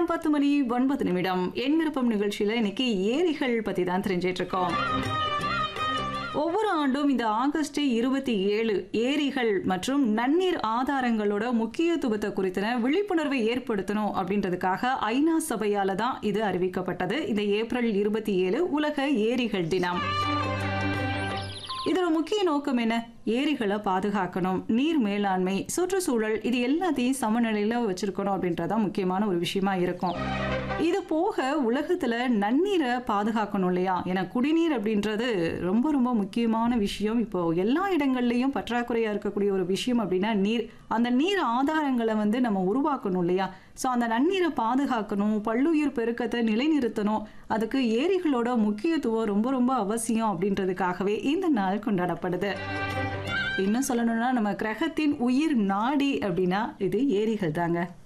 நேரம் பத்து மணி ஒன்பது நிமிடம் என் விருப்பம் நிகழ்ச்சியில இன்னைக்கு ஏரிகள் பத்தி தான் தெரிஞ்சிட்டு இருக்கோம் ஒவ்வொரு ஆண்டும் இந்த ஆகஸ்ட் இருபத்தி ஏழு ஏரிகள் மற்றும் நன்னீர் ஆதாரங்களோட முக்கியத்துவத்தை குறித்தன விழிப்புணர்வை ஏற்படுத்தணும் அப்படின்றதுக்காக ஐநா சபையால தான் இது அறிவிக்கப்பட்டது இந்த ஏப்ரல் இருபத்தி ஏழு உலக ஏரிகள் தினம் இதோட முக்கிய நோக்கம் என்ன ஏரிகளை பாதுகாக்கணும் நீர் மேலாண்மை சுற்றுச்சூழல் இது எல்லாத்தையும் சமநிலையில வச்சிருக்கணும் அப்படின்றதான் முக்கியமான ஒரு விஷயமா இருக்கும் இது போக உலகத்துல நன்னீரை பாதுகாக்கணும் இல்லையா ஏன்னா குடிநீர் அப்படின்றது ரொம்ப ரொம்ப முக்கியமான விஷயம் இப்போ எல்லா இடங்கள்லயும் பற்றாக்குறையா இருக்கக்கூடிய ஒரு விஷயம் அப்படின்னா நீர் அந்த நீர் ஆதாரங்களை வந்து நம்ம உருவாக்கணும் இல்லையா ஸோ அந்த நன்னீரை பாதுகாக்கணும் பல்லுயிர் பெருக்கத்தை நிலைநிறுத்தணும் அதுக்கு ஏரிகளோட முக்கியத்துவம் ரொம்ப ரொம்ப அவசியம் அப்படின்றதுக்காகவே இந்த நாள் கொண்டாடப்படுது இன்னும் சொல்லணும்னா நம்ம கிரகத்தின் உயிர் நாடி அப்படின்னா இது ஏரிகள் தாங்க